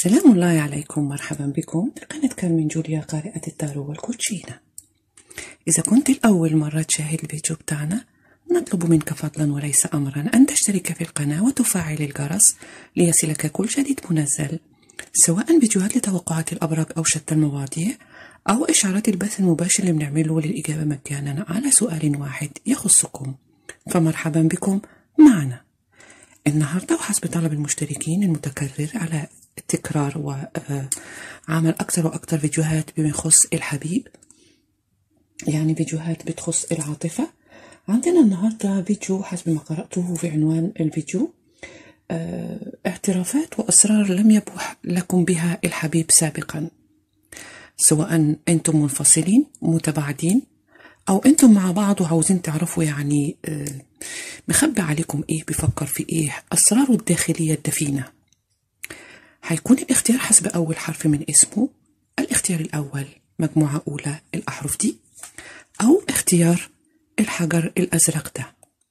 سلام الله عليكم مرحبا بكم قناة كارمن جوليا قارئة التارو والكوتشينة إذا كنت الأول مرة تشاهد الفيديو بتاعنا نطلب منك فضلا وليس أمرا أن تشترك في القناة وتفعل الجرس ليصلك كل جديد منزل سواء فيديوهات لتوقعات الأبراج أو شتى المواضيع أو إشعارات البث المباشر اللي بنعمله للإجابة مجانا على سؤال واحد يخصكم فمرحبا بكم معنا النهاردة وحسب طلب المشتركين المتكرر على التكرار وعمل أكثر وأكثر فيديوهات بما يخص الحبيب يعني فيديوهات بتخص العاطفة عندنا النهاردة فيديو حسب ما قرأته في عنوان الفيديو اه اعترافات وأسرار لم يبوح لكم بها الحبيب سابقا سواء أنتم منفصلين متباعدين أو أنتم مع بعض وعاوزين تعرفوا يعني اه مخبي عليكم إيه بيفكر في إيه أسراره الداخلية الدفينة هيكون الاختيار حسب أول حرف من اسمه الاختيار الأول مجموعة أولى الأحرف دي أو اختيار الحجر الأزرق ده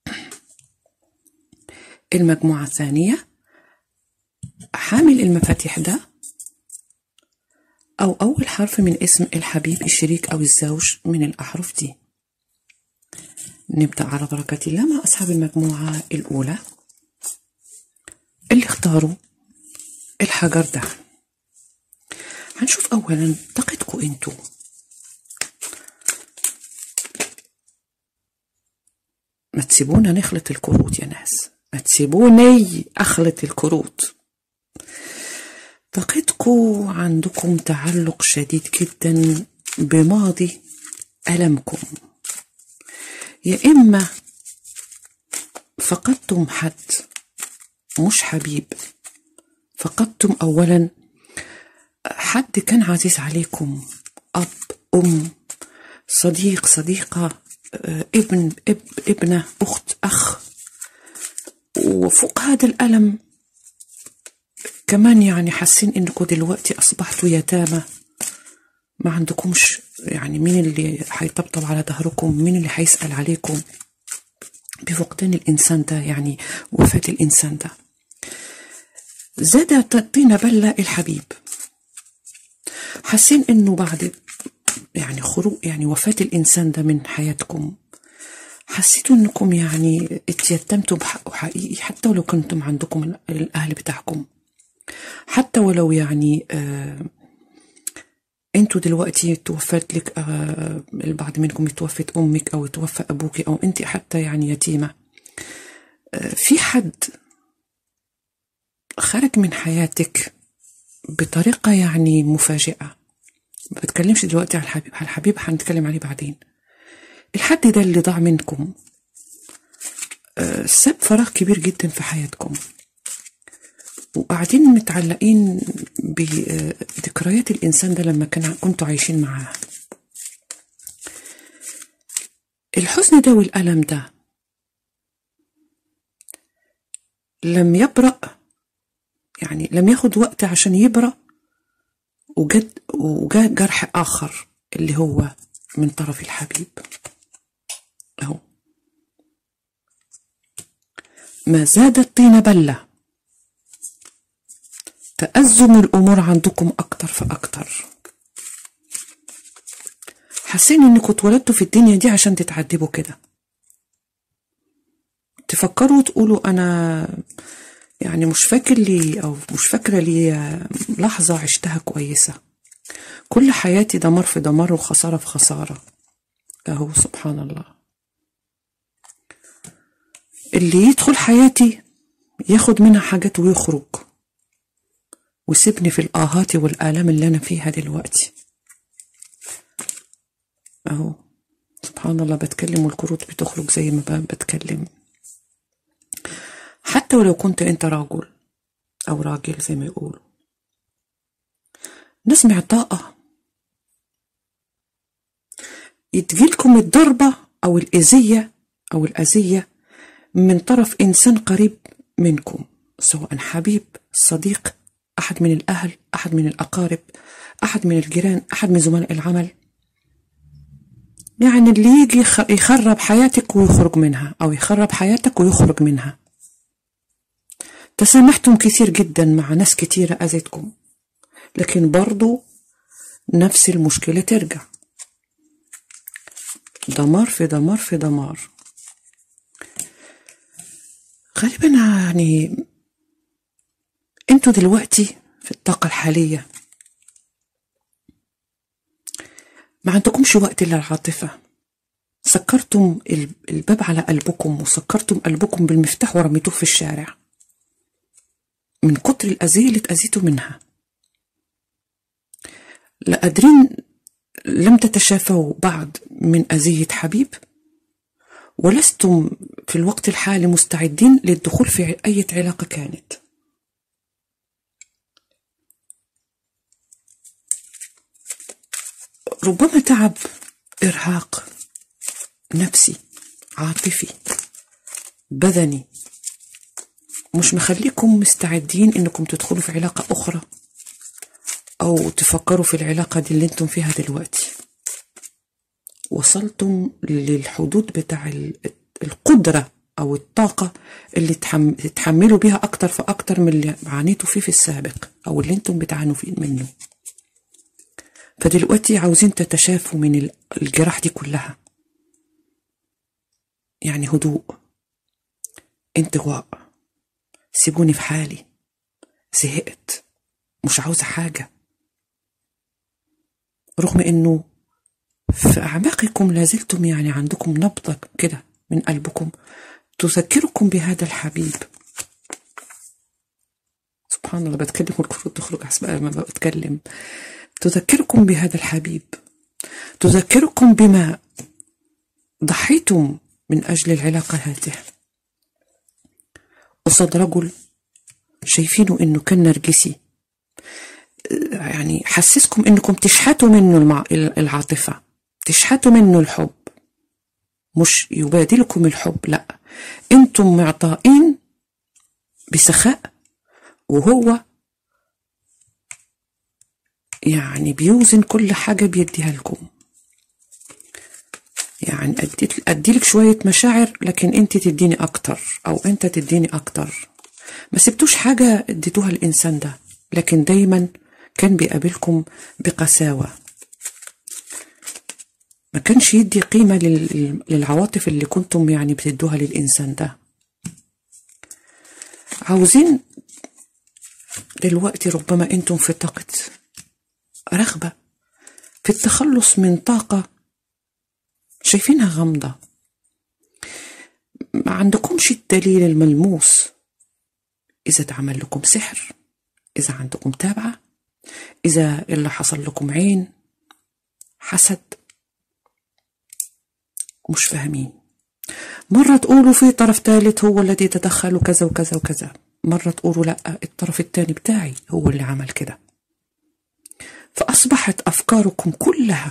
المجموعة الثانية حامل المفاتيح ده أو أول حرف من اسم الحبيب الشريك أو الزوج من الأحرف دي نبدأ على بركة الله مع أصحاب المجموعة الأولى اللي اختاروا الحجر ده هنشوف أولا طاقتكم انتوا ما تسيبونا نخلط الكروت يا ناس ما تسيبوني أخلط الكروت طاقتكم عندكم تعلق شديد جدا بماضي ألمكم يا إما فقدتم حد مش حبيب فقدتم أولا حد كان عزيز عليكم أب أم صديق صديقة ابن اب ابنة أخت أخ وفوق هذا الألم كمان يعني حاسين انكم دلوقتي اصبحتوا يتامى ما عندكمش يعني مين اللي هيطبطب على ظهركم مين اللي هيسأل عليكم بفقدان الإنسان ده يعني وفاة الإنسان ده زاد طينة بلة الحبيب حاسين انه بعد يعني خروج يعني وفاة الإنسان ده من حياتكم حسيتوا انكم يعني اتيتمتوا بحقه حقيقي حتى ولو كنتم عندكم الأهل بتاعكم حتى ولو يعني آه انتوا دلوقتي توفت لك آه البعض منكم توفت امك او توفى ابوك او انت حتى يعني يتيمه آه في حد خرج من حياتك بطريقه يعني مفاجئه ما بتكلمش دلوقتي على الحبيب على الحبيب هنتكلم عليه بعدين الحد ده اللي ضاع منكم ساب فراغ كبير جدا في حياتكم وقاعدين متعلقين بذكريات الإنسان ده لما كان كنتوا عايشين معاه الحزن ده والألم ده لم يبرأ يعني لم ياخد وقت عشان يبرأ وجد وجاء جرح آخر اللي هو من طرف الحبيب أهو ما زاد الطين بله تأزم الأمور عندكم أكتر فأكتر حاسين إنكم اتولدتوا في الدنيا دي عشان تتعذبوا كده تفكروا وتقولوا أنا يعني مش فاكر لي أو مش فاكرة لي لحظة عشتها كويسة كل حياتي دمار في دمار وخسارة في خسارة أهو سبحان الله اللي يدخل حياتي ياخد منها حاجات ويخرج وسيبني في الآهات والآلام اللي أنا فيها دلوقتي أهو سبحان الله بتكلم والكروت بتخرج زي ما بتكلم حتى ولو كنت أنت راجل أو راجل زي ما يقولوا نسمع طاقة يتجيلكم الضربة أو الإذية أو الأذية من طرف إنسان قريب منكم سواء حبيب صديق أحد من الأهل أحد من الأقارب أحد من الجيران أحد من زملاء العمل يعني اللي يجي يخرب حياتك ويخرج منها أو يخرب حياتك ويخرج منها تسامحتم كثير جدا مع ناس كتيرة أذتكم لكن برضو نفس المشكلة ترجع دمار في دمار في دمار غالبا يعني انتوا دلوقتي في الطاقة الحالية ما عندكمش وقت للعاطفة سكرتم الباب على قلبكم وسكرتم قلبكم بالمفتاح ورميتوه في الشارع من كتر الأذية اللي اتأذيتوا منها لا قادرين لم تتشافوا بعد من أذية حبيب ولستم في الوقت الحالي مستعدين للدخول في أي علاقة كانت ربما تعب إرهاق نفسي عاطفي بدني مش مخليكم مستعدين انكم تدخلوا في علاقة اخرى او تفكروا في العلاقة دي اللي انتم فيها دلوقتي وصلتم للحدود بتاع القدرة او الطاقة اللي تتحملوا بيها اكتر فاكتر من اللي عانيتوا فيه في السابق او اللي انتم بتعانوا فيه منه فدلوقتي عاوزين تتشافوا من الجراح دي كلها يعني هدوء انطواء سيبوني في حالي زهقت مش عاوزة حاجة رغم انه في اعماقكم لازلتم يعني عندكم نبضة كده من قلبكم تذكركم بهذا الحبيب سبحان الله بتكلم والكروت تخرج حسب ما بتكلم تذكركم بهذا الحبيب تذكركم بما ضحيتم من أجل العلاقة هذه قصاد رجل شايفينه إنه كان نرجسي يعني حسسكم إنكم تشحتوا منه المع... العاطفة تشحتوا منه الحب مش يبادلكم الحب لا انتم معطائين بسخاء وهو يعني بيوزن كل حاجة بيديها لكم يعني أديت أديلك شوية مشاعر لكن أنت تديني أكتر أو أنت تديني أكتر ما سبتوش حاجة اديتوها الإنسان ده لكن دايما كان بيقابلكم بقساوة ما كانش يدي قيمة للعواطف اللي كنتم يعني بتدوها للإنسان ده عاوزين دلوقتي ربما أنتم في طاقة رغبة في التخلص من طاقة شايفينها غامضة ما عندكمش الدليل الملموس إذا اتعمل لكم سحر إذا عندكم تابعة إذا اللي حصل لكم عين حسد مش فاهمين مرة تقولوا في طرف ثالث هو الذي تدخل وكذا وكذا وكذا مرة تقولوا لا الطرف الثاني بتاعي هو اللي عمل كده فأصبحت أفكاركم كلها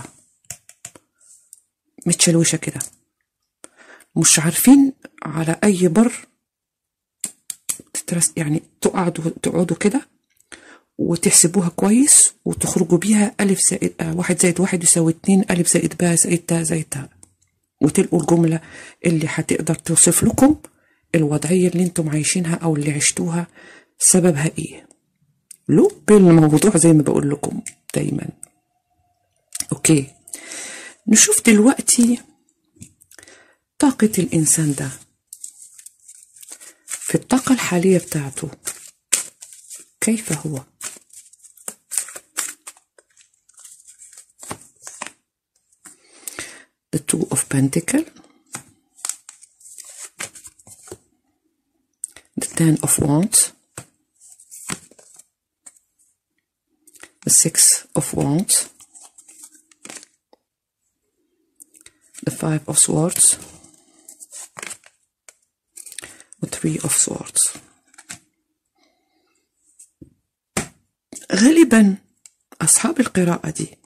متشلوشة كده مش عارفين على أي بر تترس يعني تقعدوا تقعدوا كده وتحسبوها كويس وتخرجوا بيها ألف زائد آه واحد زائد واحد يساوي اتنين ألف زائد باء زائد تاء زائد تاء وتلقوا الجملة اللي هتقدر توصف لكم الوضعية اللي انتم عايشينها أو اللي عشتوها سببها ايه لب الموضوع زي ما بقول لكم دايما اوكي نشوف دلوقتي طاقة الإنسان ده في الطاقة الحالية بتاعته كيف هو the two of pentacle the ten of wands the six of wands the five of swords the three of swords غالبا أصحاب القراءة دي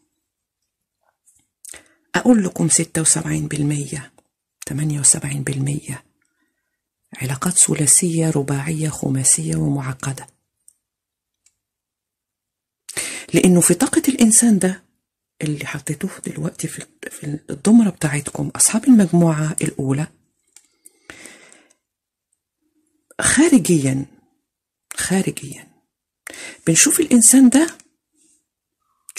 أقول لكم ستة وسبعين بالمية تمانية وسبعين بالمية علاقات ثلاثية رباعية خماسية ومعقدة لأنه في طاقة الإنسان ده اللي حطيتوه دلوقتي في في الضمرة بتاعتكم أصحاب المجموعة الأولى خارجيا خارجيا بنشوف الإنسان ده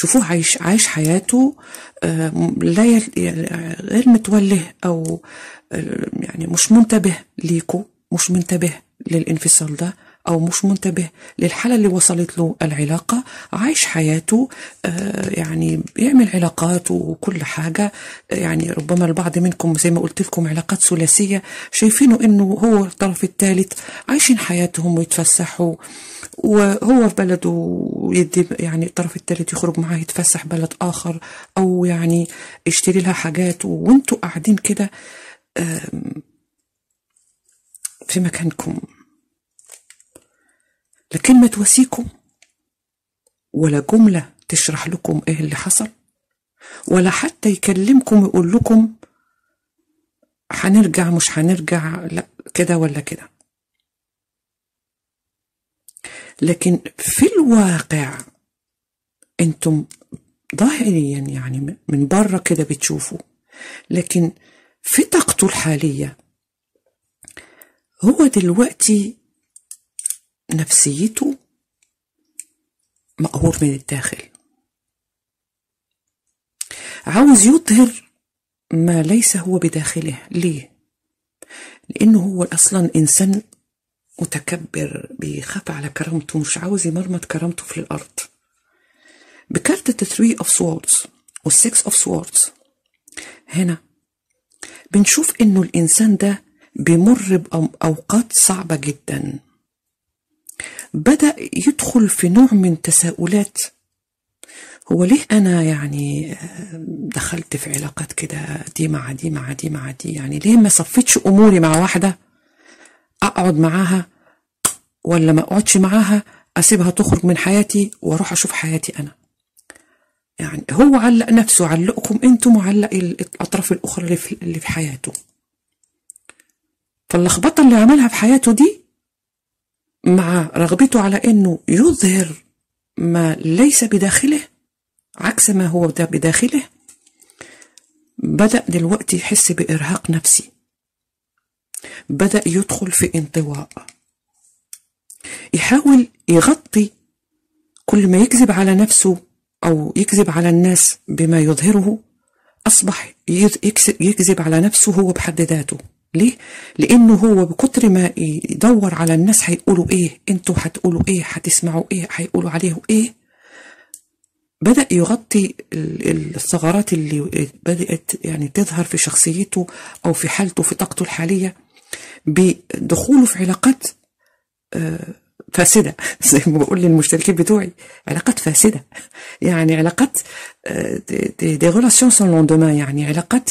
تشوفوه عايش عايش حياته آه، لا يل- غير متوله او آه، يعني مش منتبه ليكو مش منتبه للانفصال ده او مش منتبه للحاله اللي وصلت له العلاقه عايش حياته آه، يعني بيعمل علاقات وكل حاجه آه، يعني ربما البعض منكم زي ما قلت لكم علاقات ثلاثيه شايفينه انه هو الطرف الثالث عايشين حياتهم ويتفسحوا وهو في بلده يدي يعني الطرف الثالث يخرج معاه يتفسح بلد آخر أو يعني يشتري لها حاجات وانتوا قاعدين كده آم، في مكانكم لا كلمة تواسيكم ولا جملة تشرح لكم ايه اللي حصل ولا حتى يكلمكم يقول لكم هنرجع مش هنرجع لا كده ولا كده لكن في الواقع انتم ظاهريا يعني من بره كده بتشوفوا لكن في طاقته الحالية هو دلوقتي نفسيته مقهور من الداخل عاوز يظهر ما ليس هو بداخله ليه لانه هو اصلا انسان متكبر بيخاف على كرامته مش عاوز يمرمط كرامته في الارض بكارت الثري اوف سوردز والسكس اوف سوردز هنا بنشوف انه الانسان ده بيمر باوقات صعبه جدا بدا يدخل في نوع من تساؤلات هو ليه انا يعني دخلت في علاقات كده دي مع دي مع دي مع دي يعني ليه ما صفيتش اموري مع واحده اقعد معاها ولا ما اقعدش معاها اسيبها تخرج من حياتي واروح اشوف حياتي انا يعني هو علق نفسه علقكم انتم وعلق الاطراف الاخرى اللي في, اللي في حياته فاللخبطه اللي عملها في حياته دي مع رغبته على انه يظهر ما ليس بداخله عكس ما هو ده بداخله بدأ دلوقتي يحس بإرهاق نفسي بدأ يدخل في انطواء يحاول يغطي كل ما يكذب على نفسه أو يكذب على الناس بما يظهره أصبح يكذب على نفسه هو بحد ذاته ليه؟ لأنه هو بكتر ما يدور على الناس هيقولوا إيه أنتوا هتقولوا إيه هتسمعوا إيه هيقولوا عليه إيه بدأ يغطي الثغرات اللي بدأت يعني تظهر في شخصيته أو في حالته في طاقته الحالية بدخوله في علاقات فاسدة زي ما بقول للمشتركين بتوعي علاقات فاسدة يعني علاقات دي ريلاسيون سون لوندومان يعني علاقات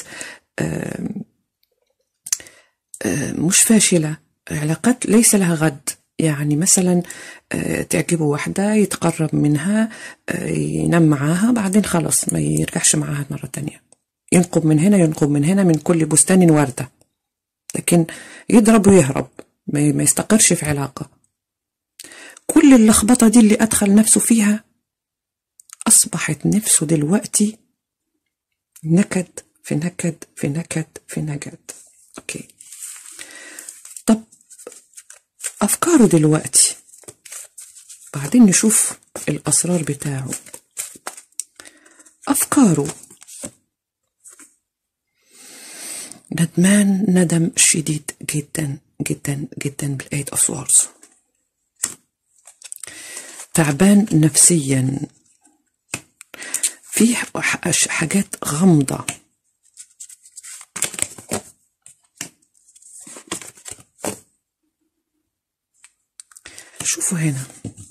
مش فاشلة علاقات ليس لها غد يعني مثلا تعجبه واحدة يتقرب منها ينام معاها بعدين خلاص ما يرجعش معاها مرة تانية ينقب من هنا ينقب من هنا من كل بستان وردة لكن يضرب ويهرب ما يستقرش في علاقة كل اللخبطة دي اللي أدخل نفسه فيها أصبحت نفسه دلوقتي نكد في نكد في نكد في نكد أوكي طب أفكاره دلوقتي بعدين نشوف الأسرار بتاعه أفكاره ندمان ندم شديد جدا جدا جدا بالآيت أوف سوارز تعبان نفسيا في حاجات غامضة شوفوا هنا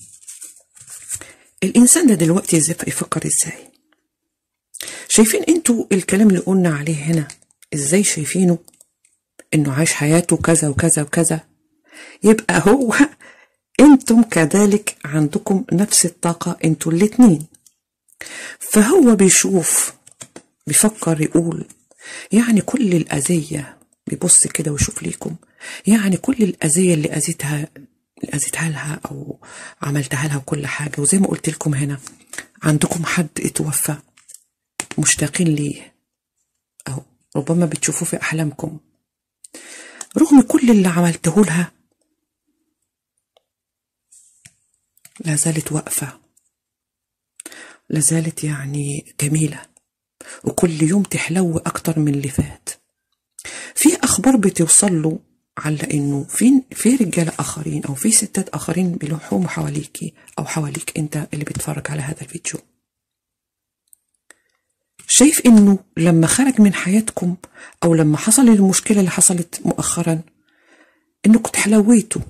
الإنسان ده دلوقتي يفكر إزاي شايفين انتوا الكلام اللي قلنا عليه هنا ازاي شايفينه انه عايش حياته كذا وكذا وكذا يبقى هو انتم كذلك عندكم نفس الطاقة انتوا الاتنين فهو بيشوف بيفكر يقول يعني كل الأذية بيبص كده ويشوف ليكم يعني كل الأذية اللي أذيتها اللي أذيتها لها أو عملتها لها وكل حاجة وزي ما قلت لكم هنا عندكم حد اتوفى مشتاقين ليه أو ربما بتشوفوه في أحلامكم رغم كل اللي عملته لها لا زالت واقفة لازالت يعني جميلة وكل يوم تحلو أكتر من اللي فات في أخبار بتوصل له على إنه في في رجالة آخرين أو في ستات آخرين بيلوحوا حواليكي أو حواليك أنت اللي بتتفرج على هذا الفيديو شايف إنه لما خرج من حياتكم أو لما حصل المشكلة اللي حصلت مؤخرا إنكم تحلويتوا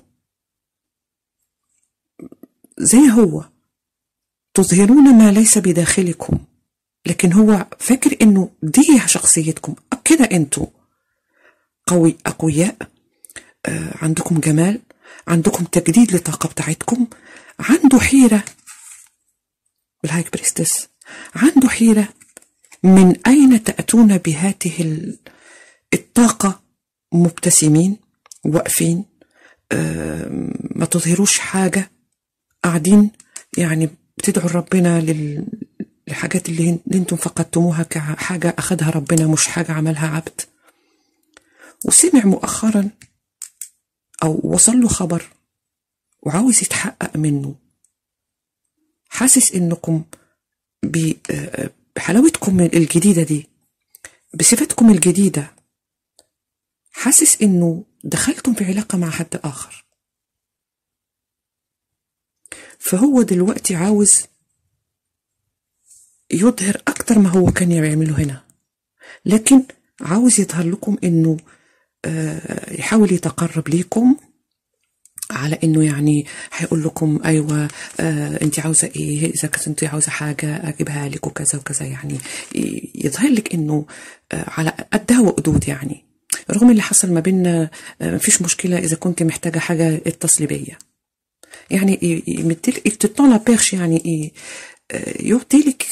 زي هو تظهرون ما ليس بداخلكم لكن هو فاكر انه دي شخصيتكم كده انتوا قوي اقوياء آه عندكم جمال عندكم تجديد للطاقه بتاعتكم عنده حيره بالهايك بريستس عنده حيره من اين تاتون بهذه الطاقه مبتسمين واقفين آه ما تظهروش حاجه قاعدين يعني بتدعوا ربنا لل... الحاجات اللي, اللي انتم فقدتموها كحاجة أخدها ربنا مش حاجة عملها عبد وسمع مؤخرا أو وصل له خبر وعاوز يتحقق منه حاسس إنكم بحلاوتكم الجديدة دي بصفتكم الجديدة حاسس إنه دخلتم في علاقة مع حد آخر فهو دلوقتي عاوز يظهر أكتر ما هو كان يعمله هنا لكن عاوز يظهر لكم إنه آه يحاول يتقرب ليكم على انه يعني هيقول لكم ايوه آه انت عاوزه ايه اذا كنت عاوزه حاجه اجيبها لك وكذا وكذا يعني يظهر لك انه آه على قدها وقدود يعني رغم اللي حصل ما بيننا آه مفيش مشكله اذا كنت محتاجه حاجه اتصلي بيا يعني يمدلك تطلع بيرش يعني يعطيلك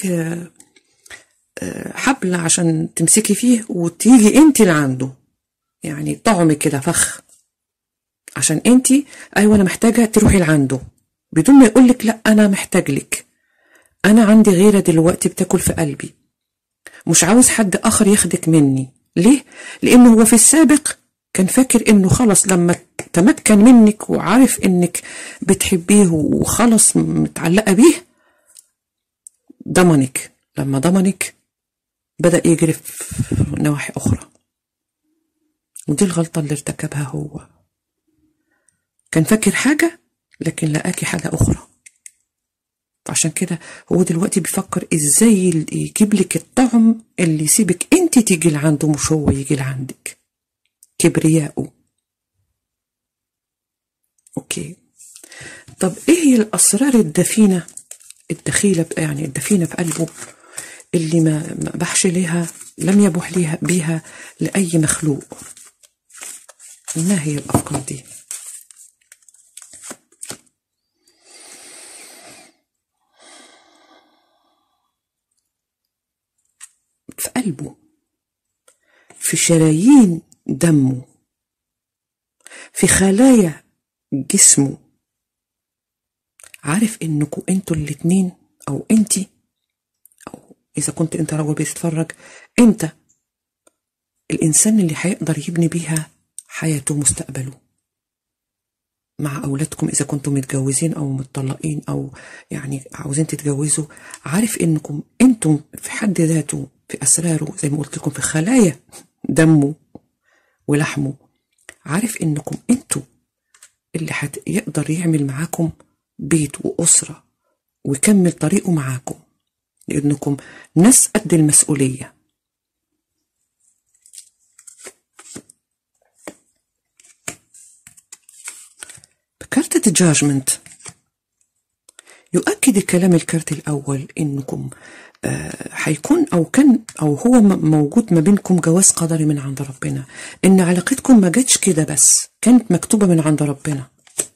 حبل عشان تمسكي فيه وتيجي انت لعنده يعني طعم كده فخ عشان انت ايوه انا محتاجه تروحي لعنده بدون ما يقولك لا انا محتاج لك انا عندي غيره دلوقتي بتاكل في قلبي مش عاوز حد اخر ياخدك مني ليه لانه هو في السابق كان فاكر انه خلص لما تمكن منك وعارف انك بتحبيه وخلص متعلقه بيه ضمنك لما ضمنك بدأ يجري في نواحي أخرى ودي الغلطة اللي ارتكبها هو كان فاكر حاجة لكن لقاكي حاجة أخرى عشان كده هو دلوقتي بيفكر ازاي يجيب لك الطعم اللي يسيبك انت تيجي لعنده مش هو يجي لعندك كبرياءه اوكي طب ايه هي الاسرار الدفينه الدخيله يعني الدفينه في قلبه اللي ما بحش ليها لم يبح ليها بيها لاي مخلوق ما هي الافكار دي في قلبه في شرايين دمه في خلايا جسمه عارف انكم انتوا الاتنين او انتي او اذا كنت انت راجل بتتفرج انت الانسان اللي هيقدر يبني بيها حياته ومستقبله مع اولادكم اذا كنتم متجوزين او متطلقين او يعني عاوزين تتجوزوا عارف انكم انتم في حد ذاته في اسراره زي ما قلت لكم في خلايا دمه ولحمه عارف انكم انتوا اللي هيقدر يعمل معاكم بيت وأسرة ويكمل طريقه معاكم لأنكم ناس قد المسؤولية بكارتة جاجمنت يؤكد كلام الكارت الأول إنكم هيكون آه أو كان أو هو موجود ما بينكم جواز قدري من عند ربنا إن علاقتكم ما جاتش كده بس كانت مكتوبة من عند ربنا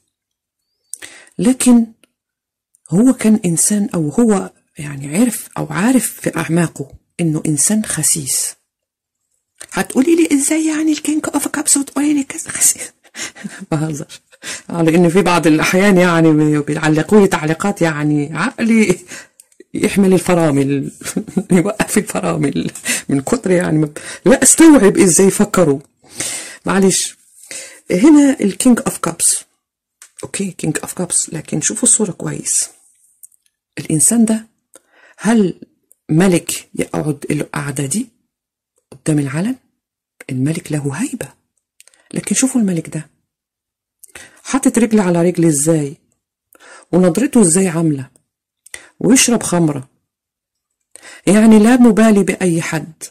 لكن هو كان إنسان أو هو يعني عرف أو عارف في أعماقه إنه إنسان خسيس هتقولي لي إزاي يعني الكينج أوف كابس وتقولي لي كذا خسيس بهزر على إن في بعض الأحيان يعني بيعلقوا لي تعليقات يعني عقلي يحمل الفرامل يوقف الفرامل من كتر يعني لا استوعب ازاي فكروا معلش هنا الكينج اوف كابس اوكي كينج اوف كابس لكن شوفوا الصورة كويس الانسان ده هل ملك يقعد القعدة دي قدام العلن الملك له هيبة لكن شوفوا الملك ده حاطط رجل على رجل ازاي ونظرته ازاي عاملة ويشرب خمرة يعني لا مبالي بأي حد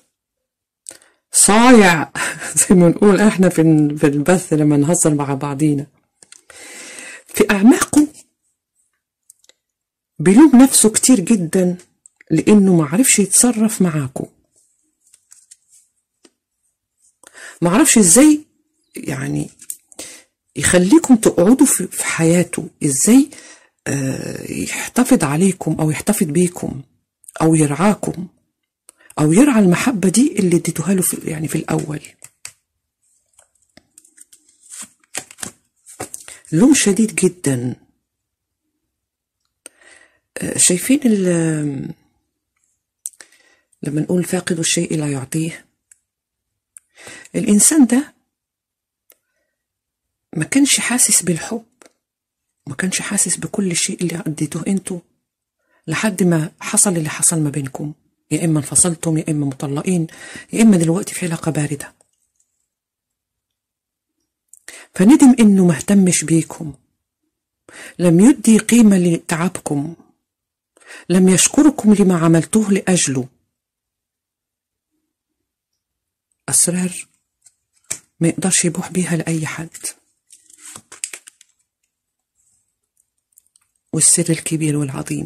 صايع زي ما نقول احنا في في البث لما نهزر مع بعضينا في أعماقه بيلوم نفسه كتير جدا لأنه معرفش يتصرف معاكم معرفش ازاي يعني يخليكم تقعدوا في حياته ازاي يحتفظ عليكم او يحتفظ بيكم او يرعاكم او يرعى المحبه دي اللي اديتوها له في يعني في الاول لوم شديد جدا شايفين لما نقول فاقد الشيء لا يعطيه الانسان ده ما كانش حاسس بالحب ما كانش حاسس بكل شيء اللي اديتوه انتوا لحد ما حصل اللي حصل ما بينكم يا اما انفصلتم يا اما مطلقين يا اما دلوقتي في علاقه بارده فندم انه ما اهتمش بيكم لم يدي قيمه لتعبكم لم يشكركم لما عملتوه لاجله اسرار ما يقدرش يبوح بيها لاي حد والسر الكبير والعظيم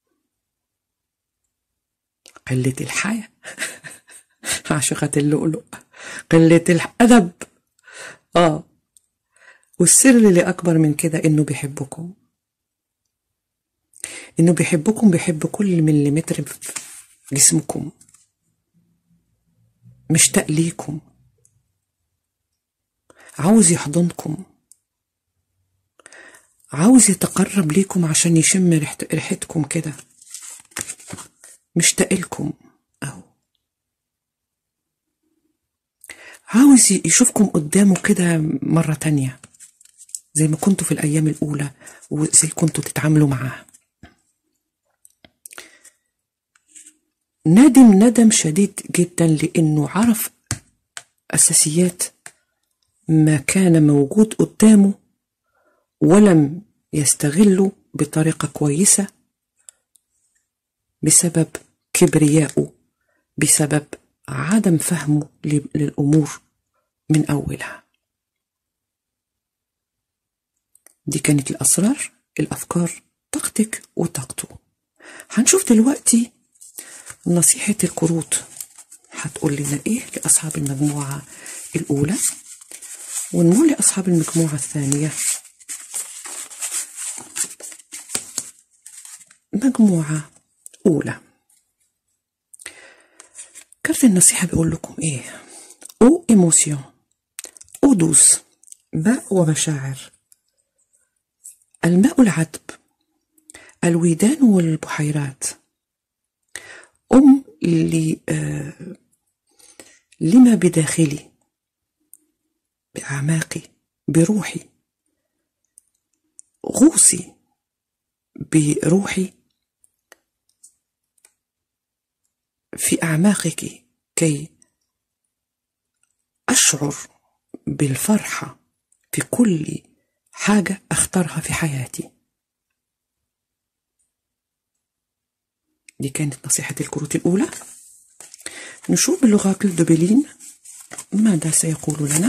قلة الحياة عاشقة اللؤلؤ قلة الأدب آه والسر اللي أكبر من كده إنه بيحبكم إنه بيحبكم بيحب كل مليمتر في جسمكم مشتاق ليكم عاوز يحضنكم عاوز يتقرب ليكم عشان يشم ريحت ريحتكم كده مشتاق لكم اهو عاوز يشوفكم قدامه كده مرة تانية زي ما كنتوا في الأيام الأولى وزي كنتوا تتعاملوا معاه ندم ندم شديد جدا لأنه عرف أساسيات ما كان موجود قدامه ولم يستغله بطريقة كويسة بسبب كبريائه بسبب عدم فهمه للأمور من أولها دي كانت الأسرار الأفكار طاقتك وطاقته هنشوف دلوقتي نصيحة الكروت هتقول لنا إيه لأصحاب المجموعة الأولى ونقول لأصحاب المجموعة الثانية مجموعة أولى كارت النصيحة بيقول لكم إيه أو إيموسيون أو دوس ماء ومشاعر الماء العذب الويدان والبحيرات أم اللي آه لما بداخلي بأعماقي بروحي غوصي بروحي في أعماقك كي أشعر بالفرحة في كل حاجة أختارها في حياتي دي كانت نصيحة الكروت الأولى نشوف باللغاكل دوبلين ماذا سيقول لنا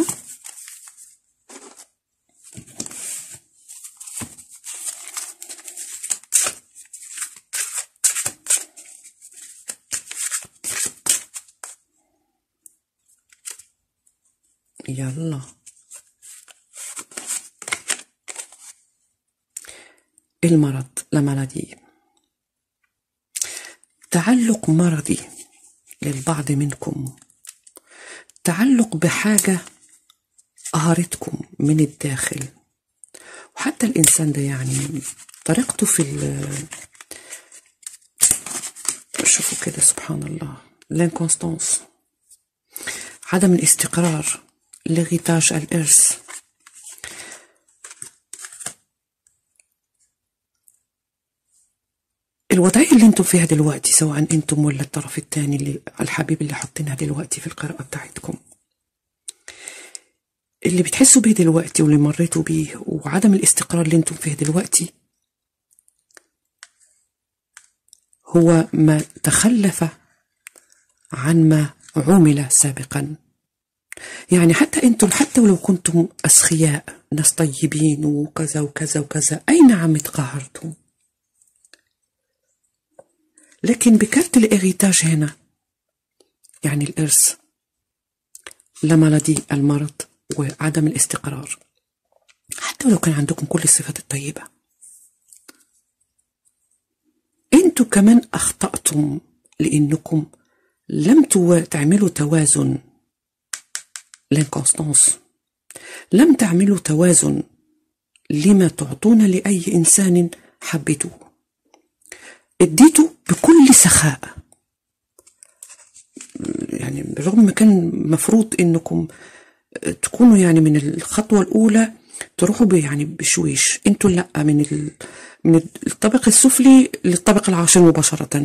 يلا المرض لا مالادي تعلق مرضي للبعض منكم تعلق بحاجة قهرتكم من الداخل وحتى الإنسان ده يعني طريقته في شوفوا كده سبحان الله لانكونستانس عدم الاستقرار لغيتاج الإرث الوضعية اللي انتم فيها دلوقتي سواء انتم ولا الطرف الثاني اللي الحبيب اللي حاطينها دلوقتي في القراءة بتاعتكم اللي بتحسوا بيه دلوقتي واللي مريتوا بيه وعدم الاستقرار اللي انتم فيه دلوقتي هو ما تخلف عن ما عمل سابقا يعني حتى انتم حتى ولو كنتم اسخياء ناس طيبين وكذا وكذا وكذا اي نعم تقهرتم لكن بكارت الإغيتاج هنا يعني الإرث لمرضي المرض وعدم الاستقرار حتى ولو كان عندكم كل الصفات الطيبة انتوا كمان أخطأتم لأنكم لم تو- تعملوا توازن لانكونستانس لم تعملوا توازن لما تعطون لأي إنسان حبيتوه اديته بكل سخاء يعني بالرغم ما كان مفروض انكم تكونوا يعني من الخطوة الأولى تروحوا ب- يعني بشويش انتوا لا من ال... من الطبق السفلي للطبق العاشر مباشرة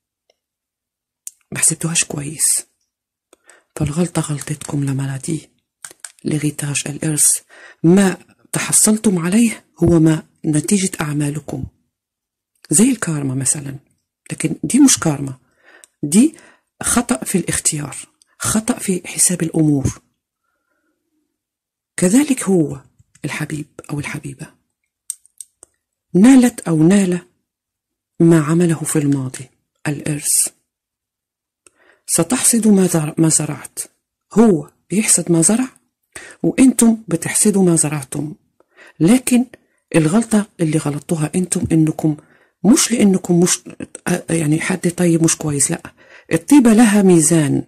ما حسبتوهاش كويس فالغلطة غلطتكم لما دي لغيتاج الإرث ما تحصلتم عليه هو ما نتيجة أعمالكم زي الكارما مثلا لكن دي مش كارما دي خطأ في الاختيار خطأ في حساب الأمور كذلك هو الحبيب أو الحبيبة نالت أو نال ما عمله في الماضي الإرث ستحصد ما زر- ما زرعت هو بيحصد ما زرع وانتم بتحصدوا ما زرعتم لكن الغلطة اللي غلطتوها انتم انكم مش لانكم مش يعني حد طيب مش كويس لا الطيبة لها ميزان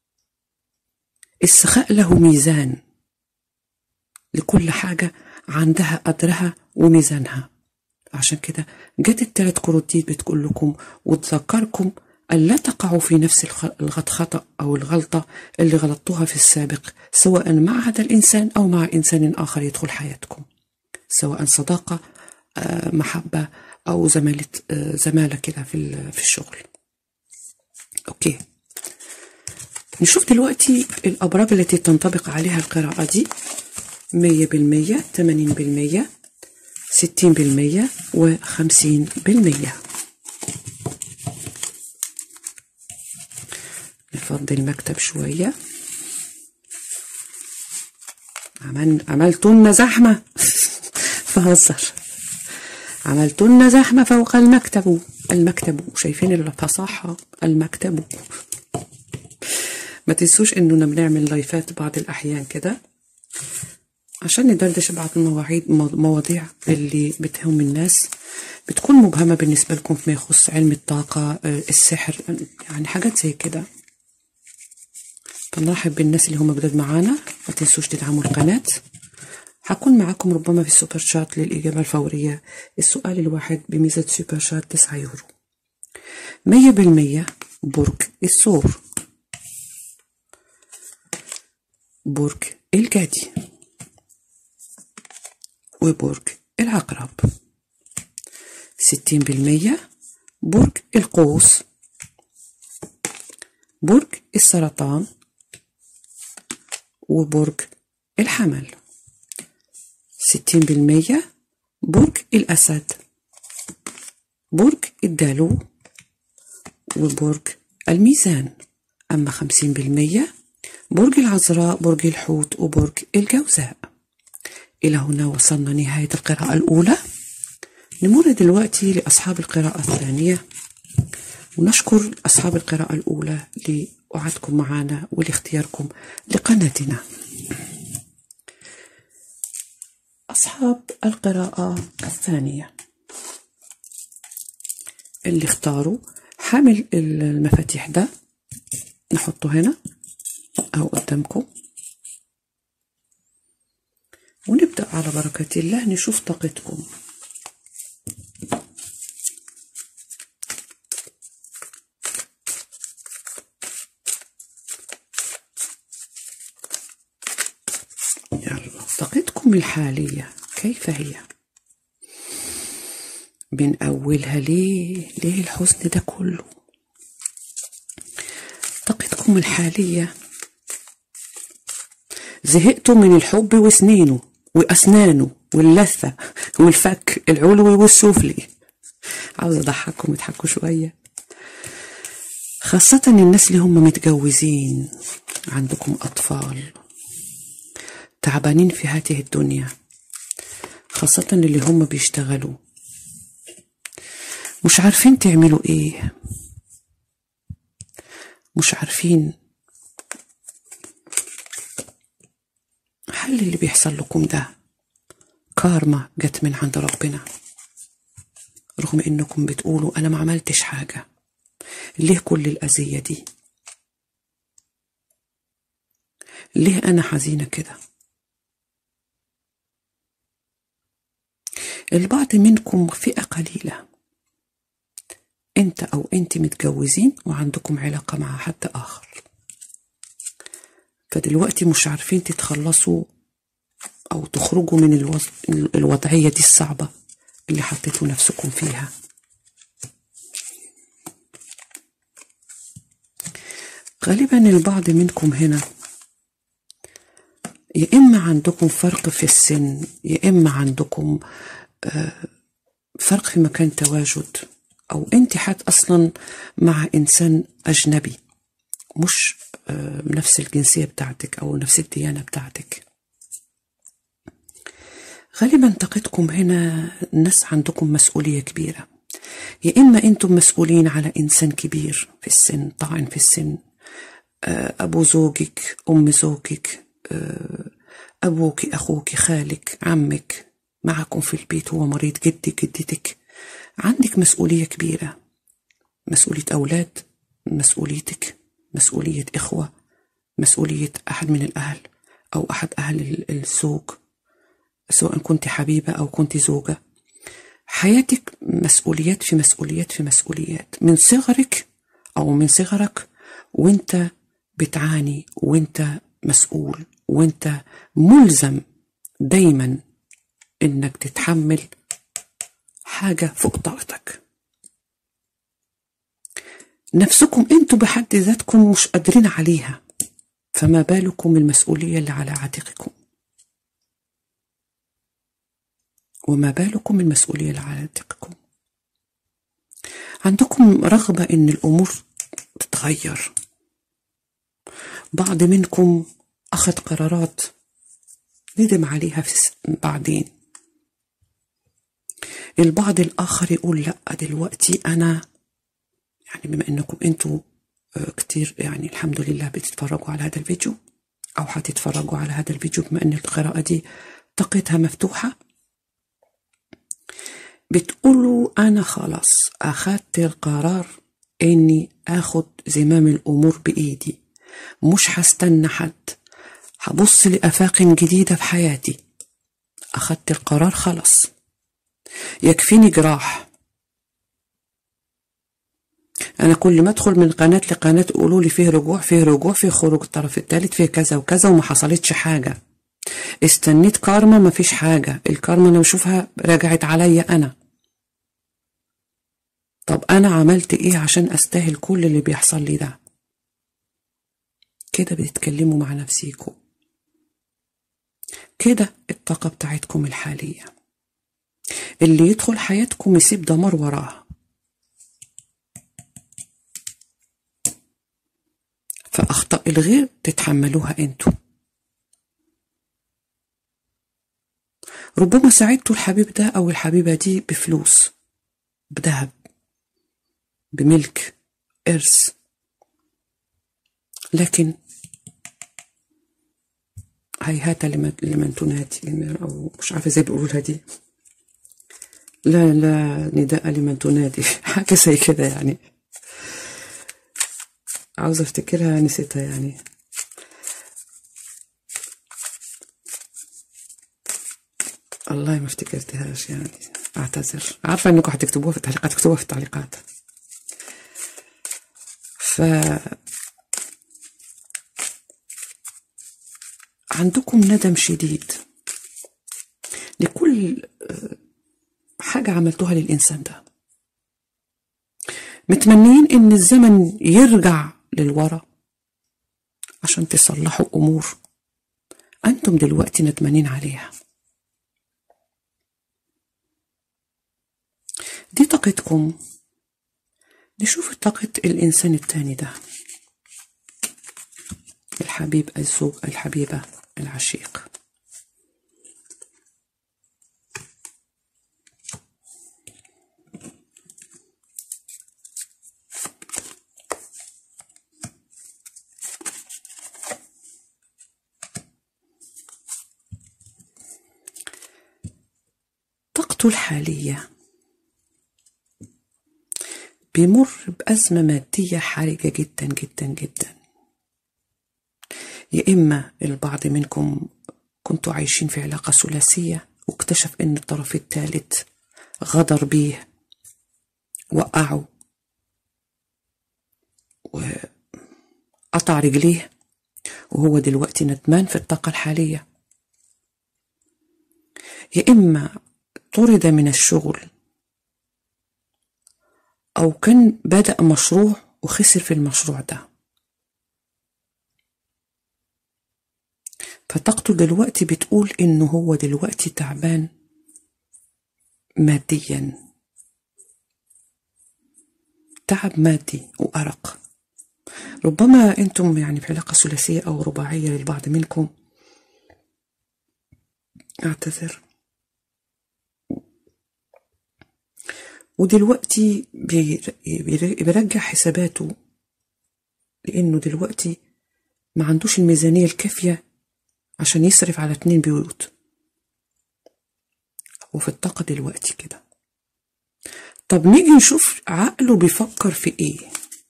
السخاء له ميزان لكل حاجة عندها قدرها وميزانها عشان كده جت التلات كروت دي بتقول لكم وتذكركم ألا تقعوا في نفس الخ- الخطأ أو الغلطة اللي غلطتوها في السابق سواء مع هذا الإنسان أو مع إنسان آخر يدخل حياتكم سواء صداقة آه، محبة أو زمالة آه، زمالة كده في ال- في الشغل أوكي نشوف دلوقتي الأبراج التي تنطبق عليها القراءة دي مية بالمية تمانين بالمية ستين بالمية وخمسين بالمية نفضي المكتب شوية عمل عملتن زحمة فهزر عملتن زحمة فوق المكتب المكتب شايفين الفصاحة المكتب ما تنسوش اننا بنعمل لايفات بعض الاحيان كده عشان ندردش بعض المواعيد مو- مواضيع اللي بتهم الناس بتكون مبهمة بالنسبة لكم فيما يخص علم الطاقة آه، السحر يعني حاجات زي كده فنرحب بالناس اللي هم جداد معانا ما تنسوش تدعموا القناة هكون معاكم ربما في السوبر شات للإجابة الفورية السؤال الواحد بميزة سوبر شات 9 يورو مية بالمية برج الثور برج الجدي وبرج العقرب ستين بالمية برج القوس برج السرطان وبرج الحمل ستين بالمية برج الأسد برج الدلو وبرج الميزان أما خمسين بالمية برج العذراء برج الحوت وبرج الجوزاء إلى هنا وصلنا نهاية القراءة الأولى نمر دلوقتي لأصحاب القراءة الثانية ونشكر أصحاب القراءة الأولى لوعدكم معنا ولاختياركم لقناتنا أصحاب القراءة الثانية اللي اختاروا حامل المفاتيح ده نحطه هنا أو قدامكم ونبدأ على بركة الله نشوف طاقتكم يلا طاقتكم الحالية كيف هي؟ من أولها ليه ليه الحزن ده كله طاقتكم الحالية زهقتوا من الحب وسنينه وأسنانه واللثة والفك العلوي والسفلي عاوز أضحككم اضحكوا شوية خاصة الناس اللي هم متجوزين عندكم أطفال تعبانين في هذه الدنيا خاصة اللي هم بيشتغلوا مش عارفين تعملوا ايه مش عارفين هل اللي بيحصل لكم ده كارما جت من عند ربنا رغم انكم بتقولوا انا ما عملتش حاجة ليه كل الأذية دي ليه أنا حزينة كده البعض منكم فئة قليلة انت او انت متجوزين وعندكم علاقة مع حد اخر فدلوقتي مش عارفين تتخلصوا او تخرجوا من الوض... الوضعية دي الصعبة اللي حطيتوا نفسكم فيها غالبا البعض منكم هنا يا إما عندكم فرق في السن يا إما عندكم آه، فرق في مكان تواجد أو أنت حد أصلا مع إنسان أجنبي مش آه، نفس الجنسية بتاعتك أو نفس الديانة بتاعتك غالبا طاقتكم هنا الناس عندكم مسؤولية كبيرة يا إما أنتم مسؤولين على إنسان كبير في السن طاعن في السن آه، أبو زوجك أم زوجك آه، أبوك أخوك خالك عمك معكم في البيت هو مريض جدك جدتك عندك مسؤولية كبيرة مسؤولية أولاد مسؤوليتك مسؤولية إخوة مسؤولية أحد من الأهل أو أحد أهل ال- الزوج سواء كنت حبيبة أو كنت زوجة حياتك مسؤوليات في مسؤوليات في مسؤوليات من صغرك أو من صغرك وانت بتعاني وانت مسؤول وانت ملزم دايما انك تتحمل حاجة فوق طاقتك نفسكم انتوا بحد ذاتكم مش قادرين عليها فما بالكم المسؤولية اللي على عاتقكم وما بالكم المسؤولية اللي على عاتقكم عندكم رغبة ان الامور تتغير بعض منكم اخذ قرارات ندم عليها في الس- بعدين البعض الآخر يقول لا دلوقتي أنا يعني بما أنكم أنتوا آه، كتير يعني الحمد لله بتتفرجوا على هذا الفيديو أو هتتفرجوا على هذا الفيديو بما أن القراءة دي طاقتها مفتوحة بتقولوا أنا خلاص أخدت القرار إني أخد زمام الأمور بإيدي مش هستنى حد هبص لآفاق جديدة في حياتي أخدت القرار خلاص يكفيني جراح انا كل ما ادخل من قناه لقناه يقولوا لي فيه رجوع فيه رجوع فيه خروج الطرف الثالث فيه كذا وكذا وما حصلتش حاجه استنيت كارما ما فيش حاجه الكارما انا بشوفها رجعت عليا انا طب انا عملت ايه عشان استاهل كل اللي بيحصل لي ده كده بتتكلموا مع نفسيكم كده الطاقه بتاعتكم الحاليه اللي يدخل حياتكم يسيب دمار وراه فأخطاء الغير تتحملوها انتوا ربما ساعدتوا الحبيب ده أو الحبيبة دي بفلوس بذهب بملك إرث لكن هيهات لمن لمن تنادي أو مش عارفة ازاي بيقولولها دي لا لا نداء لمن تنادي حاجة زي كده يعني عاوزة افتكرها نسيتها يعني والله ما افتكرتهاش يعني اعتذر عارفة انكم هتكتبوها في التعليقات اكتبوها في التعليقات ف عندكم ندم شديد لكل حاجة عملتوها للإنسان ده متمنين إن الزمن يرجع للورا عشان تصلحوا أمور أنتم دلوقتي ندمانين عليها دي طاقتكم نشوف طاقة الإنسان التاني ده الحبيب الزوج الحبيبة العشيق طاقته الحالية بيمر بأزمة مادية حرجة جدا جدا جدا يا إما البعض منكم كنتوا عايشين في علاقة ثلاثية واكتشف إن الطرف الثالث غدر بيه وقعه وقطع رجليه وهو دلوقتي ندمان في الطاقة الحالية يا إما طرد من الشغل أو كان بدأ مشروع وخسر في المشروع ده فطاقته دلوقتي بتقول إنه هو دلوقتي تعبان ماديا تعب مادي وأرق ربما أنتم يعني في علاقة ثلاثية أو رباعية للبعض منكم أعتذر ودلوقتي بيرجع حساباته لأنه دلوقتي ما عندوش الميزانية الكافية عشان يصرف على اتنين بيوت وفي الطاقة دلوقتي كده طب نيجي نشوف عقله بيفكر في ايه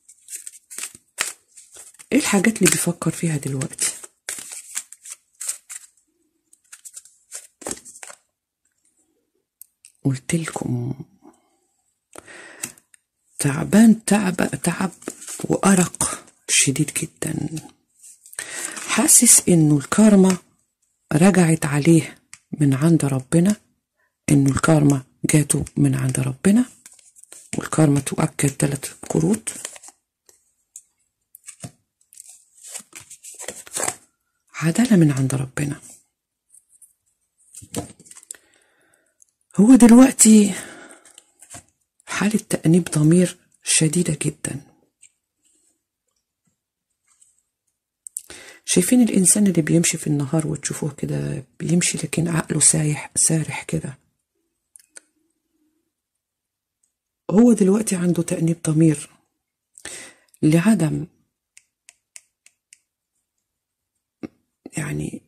ايه الحاجات اللي بيفكر فيها دلوقتي قلت لكم تعبان تعب تعب وأرق شديد جدا حاسس إنه الكارما رجعت عليه من عند ربنا إنه الكارما جاته من عند ربنا والكارما تؤكد ثلاث كروت عدالة من عند ربنا هو دلوقتي حالة تأنيب ضمير شديدة جدا شايفين الإنسان اللي بيمشي في النهار وتشوفوه كده بيمشي لكن عقله سايح سارح كده هو دلوقتي عنده تأنيب ضمير لعدم يعني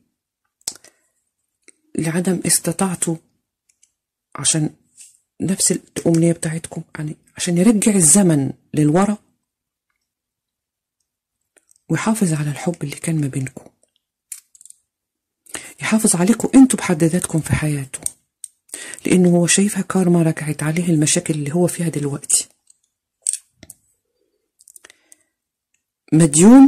لعدم استطاعته عشان نفس الأمنية بتاعتكم يعني عشان يرجع الزمن للورا ويحافظ على الحب اللي كان ما بينكم يحافظ عليكم انتوا بحد ذاتكم في حياته لانه هو شايفها كارما رجعت عليه المشاكل اللي هو فيها دلوقتي مديون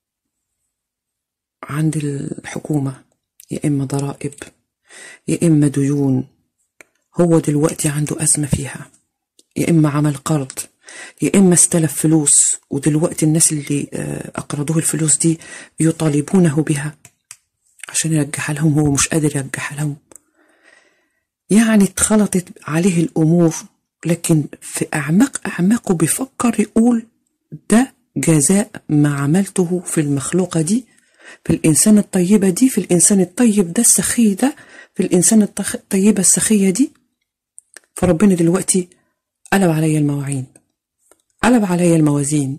عند الحكومة يا إما ضرائب يا إما ديون هو دلوقتي عنده أزمة فيها يا إما عمل قرض يا إما استلف فلوس ودلوقتي الناس اللي أقرضوه الفلوس دي يطالبونه بها عشان يرجعها لهم هو مش قادر يرجعها لهم يعني اتخلطت عليه الأمور لكن في أعماق أعماقه بيفكر يقول ده جزاء ما عملته في المخلوقة دي في الإنسان الطيبة دي في الإنسان الطيب ده السخي ده في الإنسان الطيبة السخية دي فربنا دلوقتي قلب عليا المواعين قلب عليا الموازين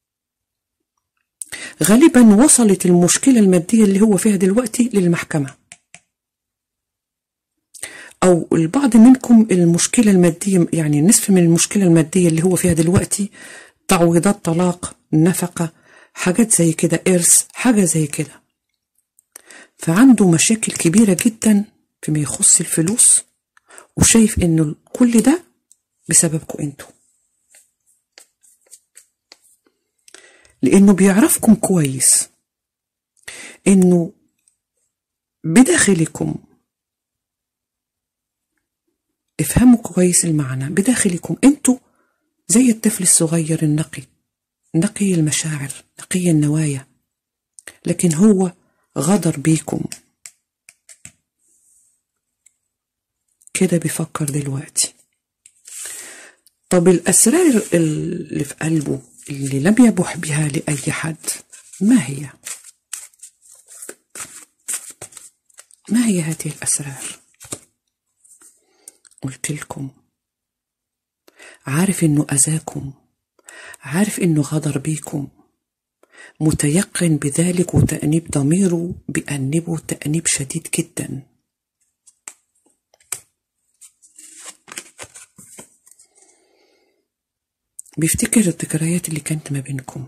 غالبا وصلت المشكلة المادية اللي هو فيها دلوقتي للمحكمة أو البعض منكم المشكلة المادية يعني نصف من المشكلة المادية اللي هو فيها دلوقتي تعويضات طلاق نفقة حاجات زي كده إرث حاجة زي كده فعنده مشاكل كبيرة جدا فيما يخص الفلوس وشايف إنه كل ده بسببكم انتوا لأنه بيعرفكم كويس إنه بداخلكم افهموا كويس المعنى بداخلكم انتوا زي الطفل الصغير النقي نقي المشاعر نقي النوايا لكن هو غدر بيكم كده بيفكر دلوقتي طب الأسرار اللي في قلبه اللي لم يبح بها لأي حد ما هي؟ ما هي هذه الأسرار؟ قلت لكم عارف إنه أذاكم عارف إنه غدر بيكم متيقن بذلك وتأنيب ضميره بأنبه تأنيب شديد جدا بيفتكر الذكريات اللي كانت ما بينكم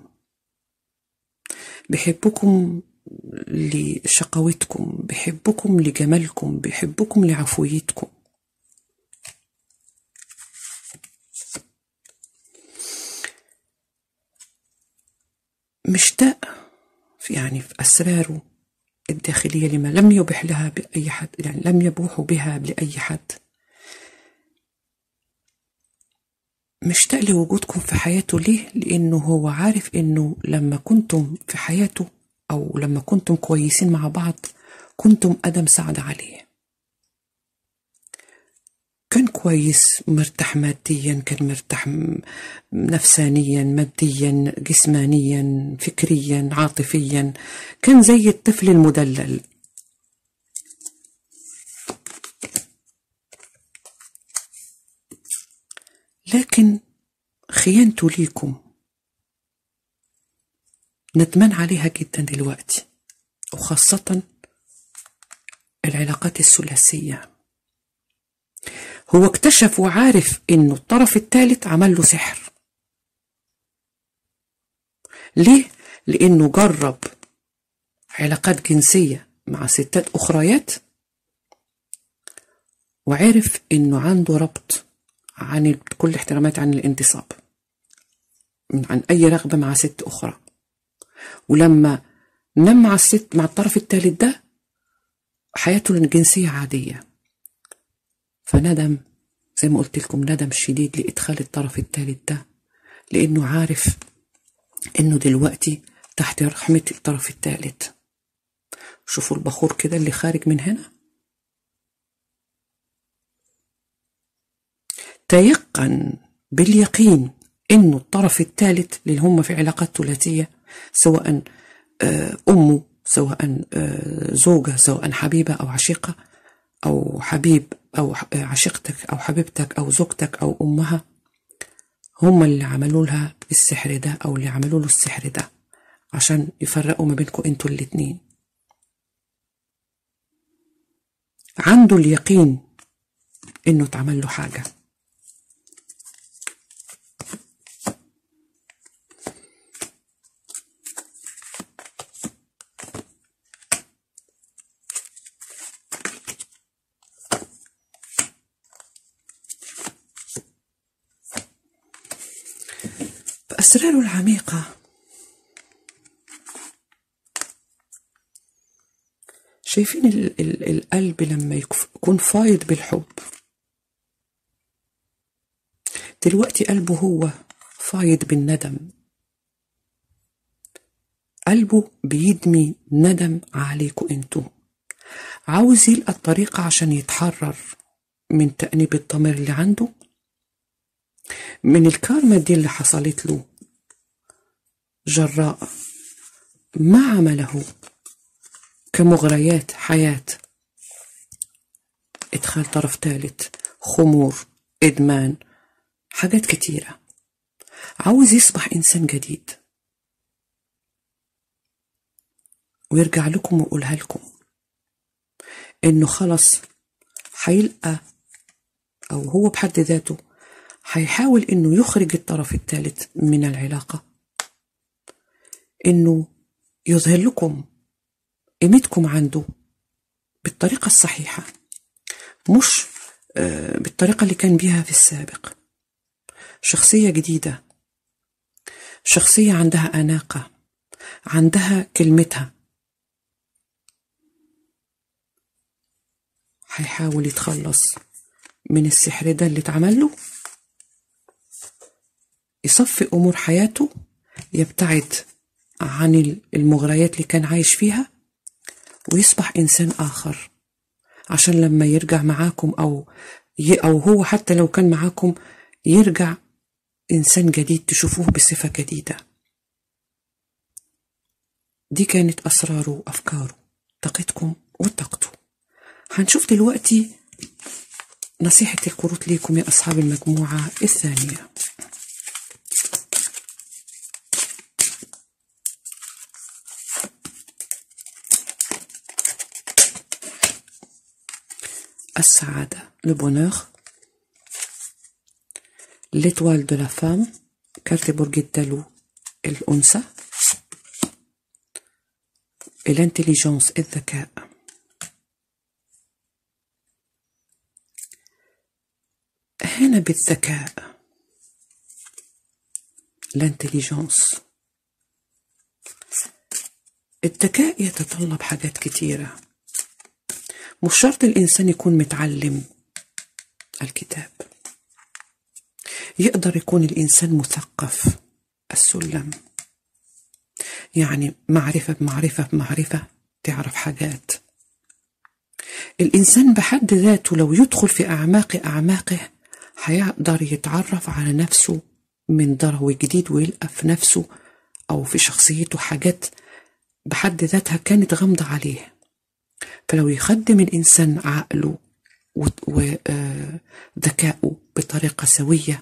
بيحبكم لشقاوتكم بيحبكم لجمالكم بيحبكم لعفويتكم مشتاق في يعني في أسراره الداخلية لما لم يبح لها بأي حد يعني لم يبوحوا بها لأي حد مشتاق لوجودكم في حياته ليه؟ لأنه هو عارف إنه لما كنتم في حياته أو لما كنتم كويسين مع بعض كنتم أدم سعد عليه كان كويس مرتاح ماديا كان مرتاح نفسانيا ماديا جسمانيا فكريا عاطفيا كان زي الطفل المدلل لكن خيانته ليكم ندمان عليها جدا دلوقتي وخاصة العلاقات الثلاثية هو اكتشف وعارف انه الطرف الثالث عمل له سحر ليه؟ لانه جرب علاقات جنسية مع ستات اخريات وعرف انه عنده ربط عن كل احترامات عن الانتصاب عن اي رغبة مع ست اخرى ولما نام مع الست مع الطرف الثالث ده حياته الجنسية عادية فندم زي ما قلت لكم ندم شديد لإدخال الطرف الثالث ده لأنه عارف إنه دلوقتي تحت رحمة الطرف الثالث شوفوا البخور كده اللي خارج من هنا تيقن باليقين إنه الطرف الثالث اللي هم في علاقات ثلاثية سواء أمه سواء زوجة سواء حبيبة أو عشيقة أو حبيب أو عشيقتك أو حبيبتك أو زوجتك أو أمها هم اللي عملوا لها السحر ده أو اللي عملوا له السحر ده عشان يفرقوا ما بينكم انتوا الاتنين عنده اليقين انه اتعمل له حاجه أسراره العميقة شايفين ال ال القلب لما يكون فايض بالحب دلوقتي قلبه هو فايض بالندم قلبه بيدمي ندم عليكم انتوا عاوز يلقى الطريقة عشان يتحرر من تأنيب الضمير اللي عنده من الكارما دي اللي حصلت له جراء ما عمله كمغريات حياة إدخال طرف ثالث خمور إدمان حاجات كتيرة عاوز يصبح إنسان جديد ويرجع لكم ويقولها لكم إنه خلص هيلقى أو هو بحد ذاته هيحاول إنه يخرج الطرف الثالث من العلاقة إنه يظهر لكم قيمتكم عنده بالطريقة الصحيحة مش بالطريقة اللي كان بيها في السابق شخصية جديدة شخصية عندها أناقة عندها كلمتها هيحاول يتخلص من السحر ده اللي اتعمل له يصفي أمور حياته يبتعد عن المغريات اللي كان عايش فيها ويصبح إنسان آخر عشان لما يرجع معاكم أو ي أو هو حتى لو كان معاكم يرجع إنسان جديد تشوفوه بصفة جديدة دي كانت أسراره وأفكاره طاقتكم وطاقته هنشوف دلوقتي نصيحة الكروت ليكم يا أصحاب المجموعة الثانية السعادة le bonheur l'étoile de la femme كارت برج الدلو الأنثى الانتليجنس الذكاء هنا بالذكاء الانتليجنس الذكاء يتطلب حاجات كتيرة مش شرط الإنسان يكون متعلم الكتاب يقدر يكون الإنسان مثقف السلم يعني معرفة بمعرفة بمعرفة تعرف حاجات الإنسان بحد ذاته لو يدخل في أعماق أعماقه هيقدر يتعرف على نفسه من ضرو جديد ويلقى في نفسه أو في شخصيته حاجات بحد ذاتها كانت غامضة عليه فلو يخدم الإنسان عقله وذكائه بطريقة سوية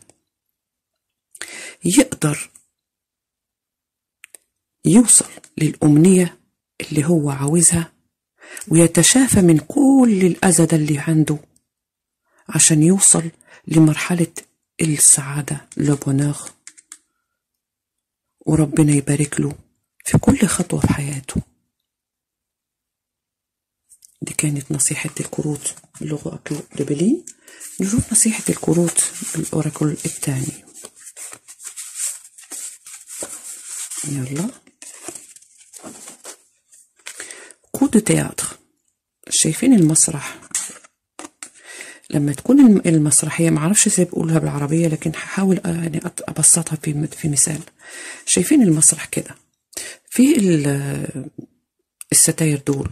يقدر يوصل للأمنية اللي هو عاوزها ويتشافى من كل الأذى ده اللي عنده عشان يوصل لمرحلة السعادة لبوناغ وربنا يبارك له في كل خطوة في حياته دي كانت نصيحة الكروت بالأوراكل ريبلين نشوف نصيحة الكروت بالأوراكل الثاني يلا كو دو تياتر شايفين المسرح لما تكون المسرحية معرفش ازاي بقولها بالعربية لكن هحاول يعني أبسطها في في مثال شايفين المسرح كده في الستاير دول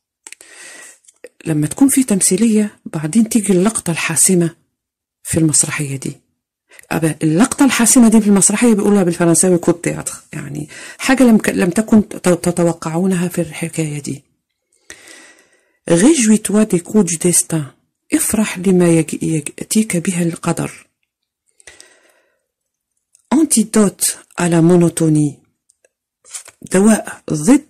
لما تكون في تمثيلية بعدين تيجي اللقطة الحاسمة في المسرحية دي أبا اللقطة الحاسمة دي في المسرحية بيقولها بالفرنساوي كود تياتر يعني حاجة لم لم تكن تتوقعونها في الحكاية دي réjouis-toi des coups du destin افرح لما يأتيك بها القدر antidote à la monotonie دواء ضد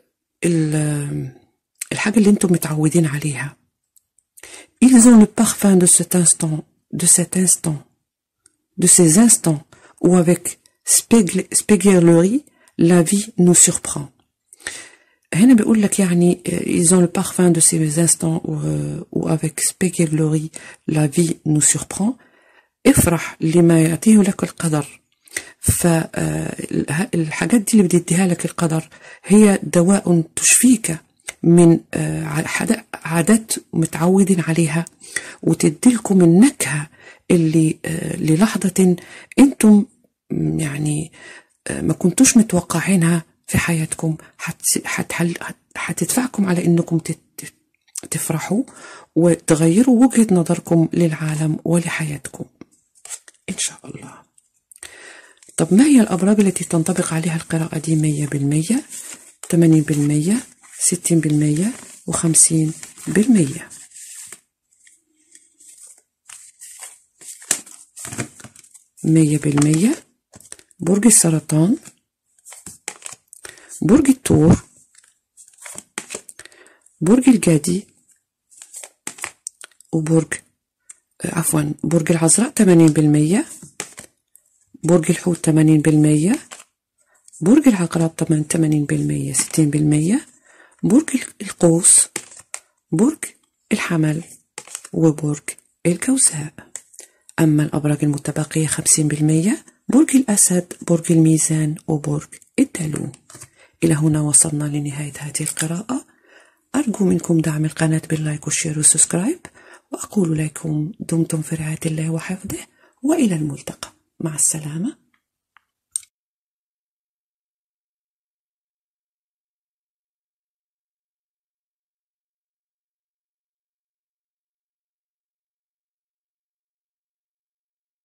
الحاجة اللي انتم متعودين عليها ils ont le parfum de cet instant de cet instant de ces instants où avec spéguerlerie la vie nous surprend هنا بيقول لك يعني ils ont le parfum de ces instants où, où avec spéguerlerie la vie nous surprend افرح لما يعطيه لك القدر فالحاجات دي اللي بتديها لك القدر هي دواء تشفيك من عادات متعودين عليها وتديلكم النكهة اللي للحظة انتم يعني ما كنتوش متوقعينها في حياتكم هتدفعكم على انكم تفرحوا وتغيروا وجهة نظركم للعالم ولحياتكم ان شاء الله طب ما هي الأبراج التي تنطبق عليها القراءة دي مية بالمية تمانين بالمية ستين بالمية وخمسين بالمية مية بالمية برج السرطان برج الثور برج الجدي وبرج عفوا برج العذراء تمانين بالمية برج الحوت تمانين بالمية برج العقرب تمانين بالمية ستين بالمية برج القوس برج الحمل وبرج الجوزاء أما الأبراج المتبقية خمسين بالمية برج الأسد برج الميزان وبرج الدلو إلى هنا وصلنا لنهاية هذه القراءة أرجو منكم دعم القناة باللايك والشير والسبسكرايب وأقول لكم دمتم في رعاية الله وحفظه وإلى الملتقى مع السلامة